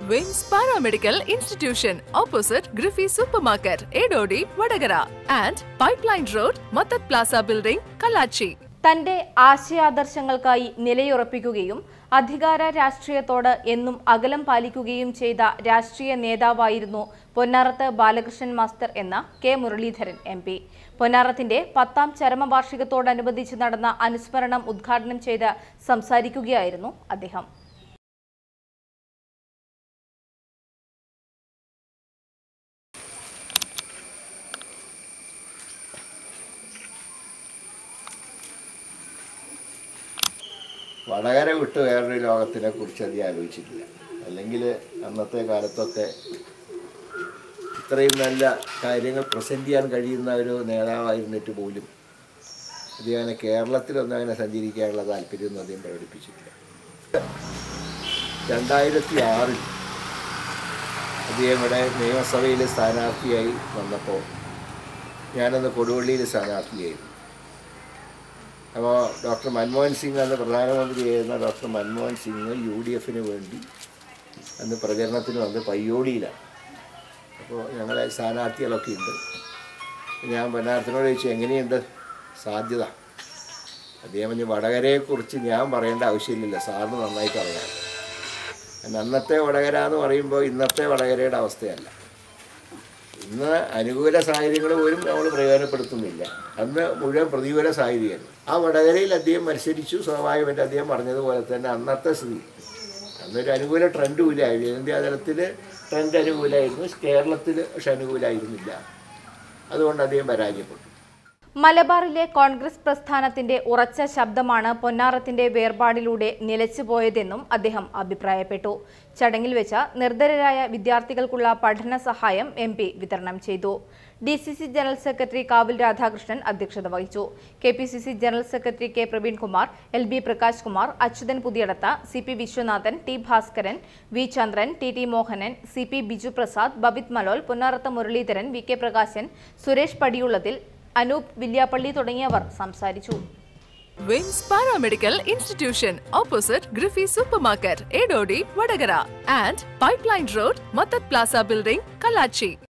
വിംസ് paramedical institution opposite Griffy super market Edodi Vadakara and pipeline road മത്തത് plaza building Kallachi തന്റെ ആശയാദർശങ്ങൾക്കായി നിലയുറപ്പിക്കുകയും അധികാര രാഷ്ട്രീയത്തോട് എന്നും അകലം പാലിക്കുകയും ചെയ്ത രാഷ്ട്രീയ നേതാവായിരുന്നു പൊന്നാറത്ത് ബാലകൃഷ്ണൻ മാസ്റ്റർ എന്ന കെ മുരളീധരൻ എം പി പൊന്നാറത്തിന്റെ പത്താം ചരമവാർഷികത്തോടനുബന്ധിച്ച് നടന്ന അനുസ്മരണം ഉദ്ഘാടനം ചെയ്ത് സംസാരിക്കുകയായിരുന്നു അദ്ദേഹം വടകര വിട്ട് വേറൊരു ലോകത്തിനെ കുറിച്ച് അധികം ആലോചിച്ചിട്ടില്ല അല്ലെങ്കിൽ അന്നത്തെ കാലത്തൊക്കെ ഇത്രയും നല്ല കാര്യങ്ങൾ പ്രസൻറ്റ് ചെയ്യാൻ കഴിയുന്ന ഒരു നേതാവായിരുന്നിട്ട് പോലും അദ്ദേഹം അങ്ങനെ കേരളത്തിലൊന്നും അങ്ങനെ സഞ്ചരിക്കാനുള്ള താല്പര്യമൊന്നും അദ്ദേഹം പ്രകടിപ്പിച്ചിട്ടില്ല രണ്ടായിരത്തി ആറിൽ അദ്ദേഹം ഇവിടെ നിയമസഭയിൽ സ്ഥാനാർത്ഥിയായി വന്നപ്പോൾ ഞാനന്ന് കൊടുവള്ളിയിൽ സ്ഥാനാർത്ഥിയായിരുന്നു അപ്പോൾ ഡോക്ടർ മൻമോഹൻ സിംഗ് അന്ന് പ്രധാനമന്ത്രിയായിരുന്ന doctor Manmohan Singh U D എഫിന് വേണ്ടി അന്ന് പ്രചരണത്തിന് വന്ന് പയ്യോടിയിലാണ് അപ്പോൾ ഞങ്ങളെ സ്ഥാനാർത്ഥികളൊക്കെ ഉണ്ട് ഞാൻ പൊന്നാരത്തിനോട് ചോദിച്ചു എങ്ങനെയുണ്ട് സാധ്യത അദ്ദേഹം പറഞ്ഞു വടകരയെക്കുറിച്ച് ഞാൻ പറയേണ്ട ആവശ്യമില്ല സാറിന് നന്നായിട്ട് അറിയാം കാരണം അന്നത്തെ വടകര എന്ന് പറയുമ്പോൾ ഇന്നത്തെ വടകരയുടെ അവസ്ഥയല്ല ഇന്ന് അനുകൂല സാഹചര്യങ്ങൾ പോലും നമ്മൾ പ്രയോജനപ്പെടുത്തുന്നില്ല അന്ന് മുഴുവൻ പ്രതികൂല സാഹചര്യമായിരുന്നു ആ വടകരയിൽ അദ്ദേഹം മത്സരിച്ചു സ്വാഭാവികമായിട്ട് അദ്ദേഹം പറഞ്ഞതുപോലെ തന്നെ അന്നത്തെ സ്ഥിതി അന്നൊരു അനുകൂല ട്രെൻഡും ഇല്ല ഇന്ത്യ തലത്തിൽ ട്രെൻഡ് അനുകൂലമായിരുന്നു കേരളത്തിൽ പക്ഷെ അനുകൂലമായിരുന്നില്ല അതുകൊണ്ട് അദ്ദേഹം പരാജയപ്പെട്ടു മലബാറിലെ കോൺഗ്രസ് പ്രസ്ഥാനത്തിന്റെ ഉറച്ച ശബ്ദമാണ് പൊന്നാറത്തിന്റെ വേർപാടിലൂടെ നിലച്ചുപോയതെന്നും അദ്ദേഹം അഭിപ്രായപ്പെട്ടു ചടങ്ങിൽ വെച്ച് നിർധരരായ വിദ്യാർത്ഥികൾക്കുള്ള പഠന സഹായം എം പി വിതരണം ചെയ്തു D C C general secretary Kavil Radhakrishnan അധ്യക്ഷത വഹിച്ചു K P C C general secretary K Praveenkumar L B Prakash Kumar Achuthan Puthiyadath C P Viswanathan T Bhaskaran V Chandran T T Mohanan C P Biju Prasad Babith Malol Ponnarath Muraleedharan V K Prakashan Suresh Padiyullathil Anoop Villiappally തുടങ്ങിയവർ സംസാരിച്ചു VIMS paramedical institution opposite Griffy super market Edodi Vadakara and pipeline road മത്തത് plaza building Kallachi